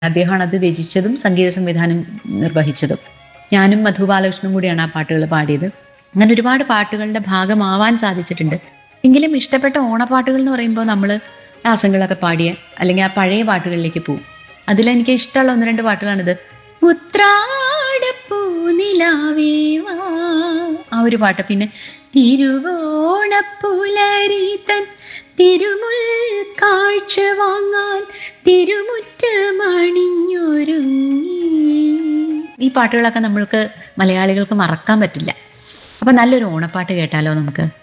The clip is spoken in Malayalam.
അദ്ദേഹമാണ് അത് രചിച്ചതും സംഗീത സംവിധാനം നിർവഹിച്ചതും ഞാനും മധു ബാലകൃഷ്ണനും കൂടിയാണ് ആ പാട്ടുകൾ പാടിയത് അങ്ങനെ ഒരുപാട് പാട്ടുകളുടെ ഭാഗമാവാൻ സാധിച്ചിട്ടുണ്ട് എങ്കിലും ഇഷ്ടപ്പെട്ട ഓണപ്പാട്ടുകൾ എന്ന് പറയുമ്പോൾ നമ്മൾ രാസങ്ങളൊക്കെ പാടിയ അല്ലെങ്കിൽ ആ പഴയ പാട്ടുകളിലേക്ക് പോകും അതിലെനിക്ക് ഇഷ്ടമുള്ള ഒന്ന് രണ്ട് പാട്ടുകളാണിത് ഉത്രാടപ്പൂനിലാവേ വാ ആ ഒരു പാട്ട് പിന്നെ തിരുവോണപ്പുലരിതൻ തിരുമുൽ കാഴ്ച വാങ്ങാൻ തിരുമുറ്റമണിഞ്ഞൊരുങ്ങി ഈ പാട്ടുകളൊക്കെ നമ്മൾക്ക് മലയാളികൾക്ക് മറക്കാൻ പറ്റില്ല അപ്പൊ നല്ലൊരു ഓണപ്പാട്ട് കേട്ടാലോ നമുക്ക്